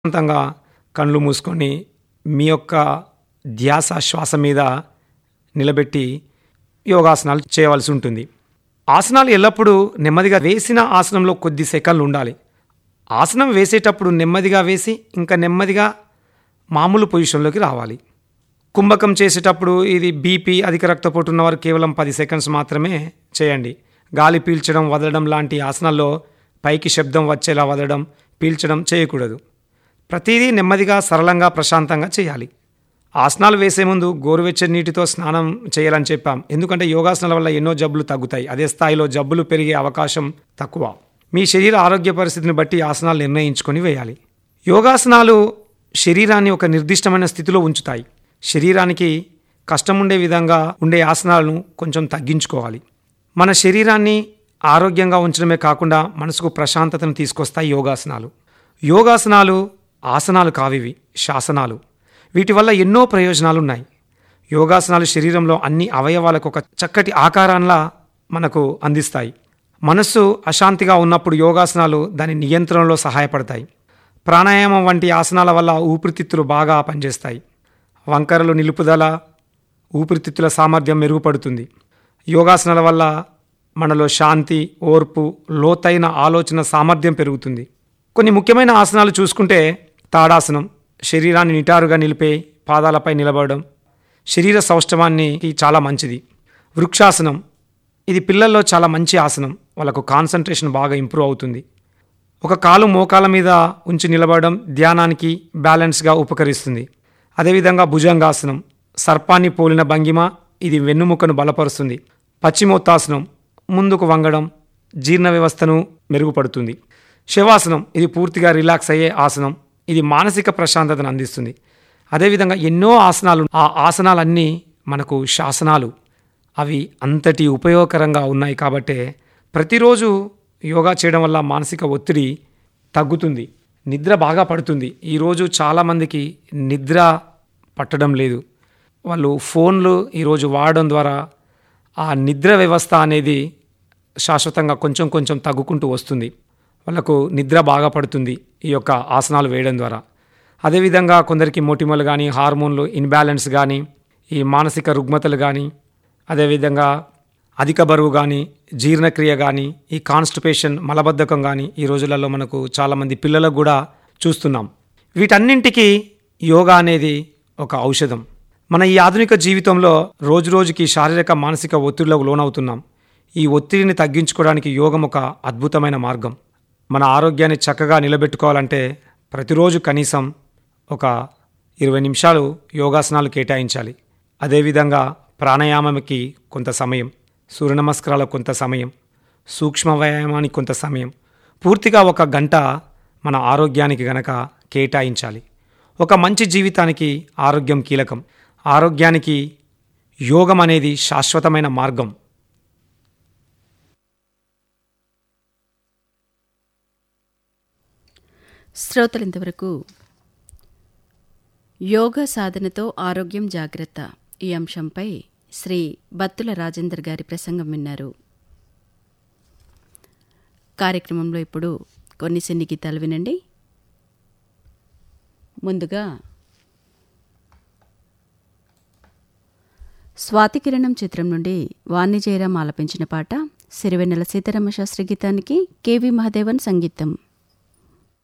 ప్రశాంతంగా కళ్ళు మూసుకొని మీ యొక్క ధ్యాస శ్వాస మీద నిలబెట్టి యోగాసనాలు చేయవలసి ఉంటుంది ఆసనాలు ఎల్లప్పుడూ నెమ్మదిగా వేసిన ఆసనంలో కొద్ది సెకండ్లు ఉండాలి ఆసనం వేసేటప్పుడు నెమ్మదిగా వేసి ఇంకా నెమ్మదిగా మామూలు పొజిషన్లోకి రావాలి కుంభకం చేసేటప్పుడు ఇది బీపీ అధిక రక్తపోటు ఉన్నవారు కేవలం పది సెకండ్స్ మాత్రమే చేయండి గాలి పీల్చడం వదలడం లాంటి ఆసనాల్లో పైకి శబ్దం వచ్చేలా వదలడం పీల్చడం చేయకూడదు ప్రతిదీ నెమ్మదిగా సరళంగా ప్రశాంతంగా చేయాలి ఆసనాలు వేసే ముందు గోరువెచ్చని నీటితో స్నానం చేయాలని చెప్పాం ఎందుకంటే యోగాసనాల వల్ల ఎన్నో జబ్బులు తగ్గుతాయి అదే స్థాయిలో జబ్బులు పెరిగే అవకాశం తక్కువ మీ శరీర ఆరోగ్య పరిస్థితిని బట్టి ఆసనాలు నిర్ణయించుకొని వేయాలి యోగాసనాలు శరీరాన్ని ఒక నిర్దిష్టమైన స్థితిలో ఉంచుతాయి శరీరానికి కష్టం ఉండే విధంగా ఉండే ఆసనాలను కొంచెం తగ్గించుకోవాలి మన శరీరాన్ని ఆరోగ్యంగా ఉంచడమే కాకుండా మనసుకు ప్రశాంతతను తీసుకొస్తాయి యోగాసనాలు యోగాసనాలు ఆసనాలు కావివి శాసనాలు వీటి వల్ల ఎన్నో ప్రయోజనాలు ఉన్నాయి యోగాసనాలు శరీరంలో అన్ని అవయవాలకు ఒక చక్కటి ఆకారంలా మనకు అందిస్తాయి మనస్సు అశాంతిగా ఉన్నప్పుడు యోగాసనాలు దాని నియంత్రణలో సహాయపడతాయి ప్రాణాయామం వంటి ఆసనాల వల్ల ఊపిరితిత్తులు బాగా పనిచేస్తాయి వంకరలు నిలుపుదల ఊపిరితిత్తుల సామర్థ్యం మెరుగుపడుతుంది యోగాసనాల వల్ల మనలో శాంతి ఓర్పు లోతైన ఆలోచన సామర్థ్యం పెరుగుతుంది కొన్ని ముఖ్యమైన ఆసనాలు చూసుకుంటే తాడాసనం శరీరాన్ని నిటారుగా నిలిపే పాదాలపై నిలబడడం శరీర సౌష్ఠవానికి చాలా మంచిది వృక్షాసనం ఇది పిల్లల్లో చాలా మంచి ఆసనం వాళ్ళకు కాన్సన్ట్రేషన్ బాగా ఇంప్రూవ్ అవుతుంది ఒక కాలు మోకాల మీద ఉంచి నిలబడడం ధ్యానానికి బ్యాలెన్స్గా ఉపకరిస్తుంది అదేవిధంగా భుజంగాసనం సర్పాన్ని పోలిన భంగిమ ఇది వెన్నుముకను బలపరుస్తుంది పశ్చిమోత్తాసనం ముందుకు వంగడం జీర్ణ వ్యవస్థను మెరుగుపడుతుంది శవాసనం ఇది పూర్తిగా రిలాక్స్ అయ్యే ఆసనం ఇది మానసిక ప్రశాంతతను అందిస్తుంది అదేవిధంగా ఎన్నో ఆసనాలు ఆ ఆసనాలన్నీ మనకు శాసనాలు అవి అంతటి ఉపయోగకరంగా ఉన్నాయి కాబట్టే ప్రతిరోజు యోగా చేయడం వల్ల మానసిక ఒత్తిడి తగ్గుతుంది నిద్ర బాగా పడుతుంది ఈరోజు చాలామందికి నిద్ర పట్టడం లేదు వాళ్ళు ఫోన్లు ఈరోజు వాడడం ద్వారా ఆ నిద్ర వ్యవస్థ అనేది శాశ్వతంగా కొంచెం కొంచెం తగ్గుకుంటూ వస్తుంది వాళ్ళకు నిద్ర బాగా పడుతుంది ఈ యొక్క ఆసనాలు వేయడం ద్వారా అదేవిధంగా కొందరికి మొటిమలు కానీ హార్మోన్లు ఇన్బ్యాలెన్స్ కానీ ఈ మానసిక రుగ్మతలు కానీ అదేవిధంగా అధిక బరువు కానీ జీర్ణక్రియ కానీ ఈ కాన్స్టిపేషన్ మలబద్ధకం కానీ ఈ రోజులలో మనకు చాలామంది పిల్లలకు కూడా చూస్తున్నాం వీటన్నింటికి యోగా అనేది ఒక ఔషధం మన ఈ ఆధునిక జీవితంలో రోజురోజుకి శారీరక మానసిక ఒత్తిడిలకు లోనవుతున్నాం ఈ ఒత్తిడిని తగ్గించుకోవడానికి యోగం ఒక అద్భుతమైన మార్గం మన ఆరోగ్యాన్ని చక్కగా నిలబెట్టుకోవాలంటే ప్రతిరోజు కనీసం ఒక ఇరవై నిమిషాలు యోగాసనాలు కేటాయించాలి అదేవిధంగా ప్రాణాయామంకి కొంత సమయం సూర్య నమస్కారాలకు కొంత సమయం సూక్ష్మ వ్యాయామానికి కొంత సమయం పూర్తిగా ఒక గంట మన ఆరోగ్యానికి గనక కేటాయించాలి ఒక మంచి జీవితానికి ఆరోగ్యం కీలకం ఆరోగ్యానికి యోగం అనేది శాశ్వతమైన మార్గం శ్రోతలు ఇంతవరకు యోగా సాధనతో ఆరోగ్యం జాగ్రత్త ఈ అంశంపై శ్రీ బత్తుల రాజేందర్ గారి ప్రసంగం విన్నారు కార్యక్రమంలో ఇప్పుడు కొన్ని సిన్ని గీతాలు వినండి ముందుగా స్వాతికిరణం చిత్రం నుండి వాణి జయరాం ఆలపించిన పాట సిరివెన్నెల సీతారామ శాస్త్రి గీతానికి కెవి మహదేవన్ సంగీతం